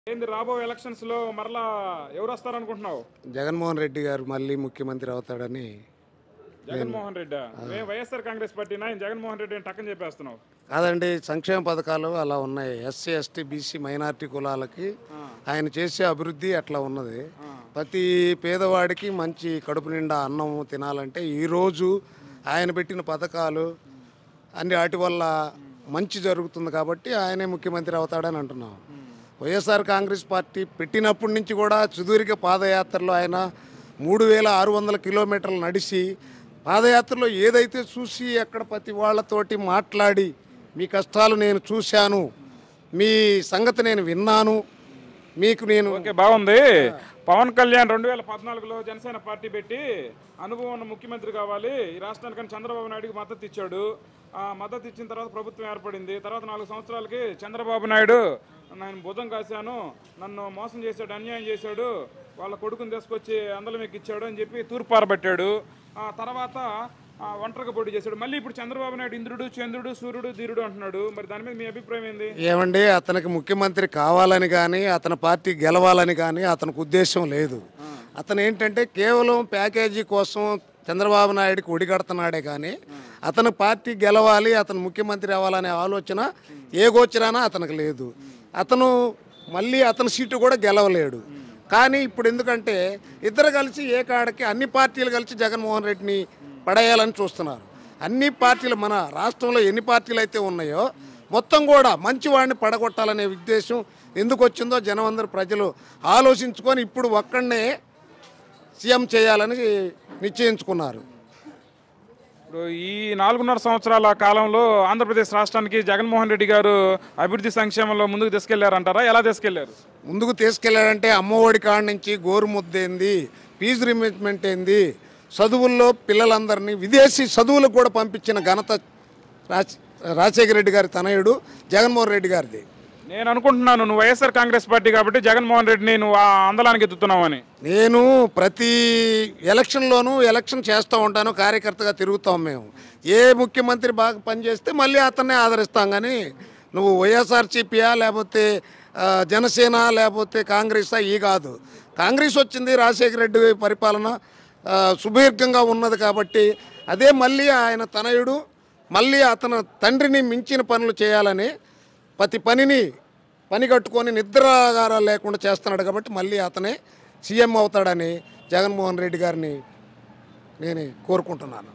ఏంది రాబో ఎలక్షన్స్ లో మరలా ఎవరు వస్తారనుకుంటున్నావు జగన్మోహన్ రెడ్డి గారు మళ్ళీ ముఖ్యమంత్రి అవుతాడని జగన్మోహన్ రెడ్డి మేము వైఎస్ఆర్ కాంగ్రెస్ పార్టీ నాయన జగన్మోహన్ రెడ్డి అని టక్కని చెప్పేస్తున్నావు కాదండి సంక్షేమ పథకాలు అలా ఉన్నాయి ఎస్సీ ఎస్టీ బీసీ మైనారిటీ కులాలకి ఆయన చేసే అభివృద్ధి అట్లా ఉన్నది ప్రతి పేదవాడికి మంచి కడుపు నిండా అన్నం తినాలంటే ఈరోజు ఆయన పెట్టిన పథకాలు అన్ని వాటి వల్ల మంచి జరుగుతుంది కాబట్టి ఆయనే ముఖ్యమంత్రి అవుతాడని అంటున్నాం వైఎస్ఆర్ కాంగ్రెస్ పార్టీ పెట్టినప్పటి నుంచి కూడా సుదీర్ఘ పాదయాత్రలో ఆయన మూడు వేల ఆరు వందల కిలోమీటర్లు నడిచి పాదయాత్రలో ఏదైతే చూసి అక్కడ ప్రతి వాళ్ళతోటి మాట్లాడి మీ కష్టాలు నేను చూశాను మీ సంగతి నేను విన్నాను మీకు నేను ఓకే బాగుంది పవన్ కళ్యాణ్ రెండు వేల పద్నాలుగులో జనసేన పార్టీ పెట్టి అనుభవం ఉన్న ముఖ్యమంత్రి కావాలి ఈ రాష్ట్రానికి చంద్రబాబు నాయుడుకి మద్దతు ఇచ్చాడు ఆ మద్దతు ఇచ్చిన తర్వాత ప్రభుత్వం ఏర్పడింది తర్వాత నాలుగు సంవత్సరాలకి చంద్రబాబు నాయుడు నేను భుజం కాశాను నన్ను మోసం చేశాడు అన్యాయం చేశాడు వాళ్ళ కొడుకుని తీసుకొచ్చి అందలం ఎక్కిచ్చాడు అని చెప్పి తూర్పు పారబట్టాడు ఆ తర్వాత ఆ, ఒంటరిగా పోటీ చేశాడు మళ్ళీ ఇప్పుడు చంద్రబాబు నాయుడు ఇంద్రుడు చంద్రుడు సూర్యుడు ధీరుడు అంటున్నాడు మరి దాని మీద మీ అభిప్రాయం ఏంది ఏమండి అతనికి ముఖ్యమంత్రి కావాలని కానీ అతని పార్టీ గెలవాలని కానీ అతనికి ఉద్దేశం లేదు అతను ఏంటంటే కేవలం ప్యాకేజీ కోసం చంద్రబాబు నాయుడికి ఒడిగడుతున్నాడే కానీ అతని పార్టీ గెలవాలి అతను ముఖ్యమంత్రి అవ్వాలనే ఆలోచన ఏ గోచరానా అతనికి లేదు అతను మళ్ళీ అతని సీటు కూడా గెలవలేడు కానీ ఇప్పుడు ఎందుకంటే ఇద్దరు కలిసి ఏ కాడకి అన్ని పార్టీలు కలిసి జగన్మోహన్ రెడ్డిని పడేయాలని చూస్తున్నారు అన్ని పార్టీలు మన రాష్ట్రంలో ఎన్ని పార్టీలు అయితే ఉన్నాయో మొత్తం కూడా మంచివాడిని పడగొట్టాలనే ఉద్దేశం ఎందుకు వచ్చిందో జనం అందరూ ప్రజలు ఆలోచించుకొని ఇప్పుడు ఒక్కడనే సీఎం చేయాలని నిశ్చయించుకున్నారు ఇప్పుడు ఈ నాలుగున్నర సంవత్సరాల కాలంలో ఆంధ్రప్రదేశ్ రాష్ట్రానికి జగన్మోహన్ రెడ్డి గారు అభివృద్ధి సంక్షేమంలో ముందుకు తీసుకెళ్లారంటారా ఎలా తీసుకెళ్లారు ముందుకు తీసుకెళ్లాడంటే అమ్మఒడి కాడ నుంచి గోరుముద్ద ఏంది ఫీజు రిమెంట్మెంట్ ఏంది చదువుల్లో పిల్లలందరినీ విదేశీ చదువులకు కూడా పంపించిన ఘనత రాజ్ రాజశేఖర రెడ్డి గారి తనయుడు జగన్మోహన్ రెడ్డి గారిది నేను అనుకుంటున్నాను నువ్వు వైఎస్ఆర్ కాంగ్రెస్ పార్టీ కాబట్టి జగన్మోహన్ రెడ్డిని నువ్వు ఆ ఆందోళనకి ఎత్తుతున్నావు అని నేను ప్రతి ఎలక్షన్లోనూ ఎలక్షన్ చేస్తూ ఉంటాను కార్యకర్తగా తిరుగుతాం మేము ఏ ముఖ్యమంత్రి బాగా పనిచేస్తే మళ్ళీ అతన్నే ఆదరిస్తాం కానీ నువ్వు వైఎస్ఆర్సీపీయా లేకపోతే ఆ, జనసేన లేకపోతే కాంగ్రెస్ ఈ కాదు కాంగ్రెస్ వచ్చింది రాజశేఖర రెడ్డి పరిపాలన ఆ, సుదీర్ఘంగా ఉన్నది కాబట్టి అదే మళ్ళీ ఆయన తనయుడు మళ్ళీ అతని తండ్రిని మించిన పనులు చేయాలని ప్రతి పనిని పని కట్టుకొని నిద్రాగారాలు లేకుండా చేస్తున్నాడు కాబట్టి మళ్ళీ అతనే సీఎం అవుతాడని జగన్మోహన్ రెడ్డి గారిని నేను కోరుకుంటున్నాను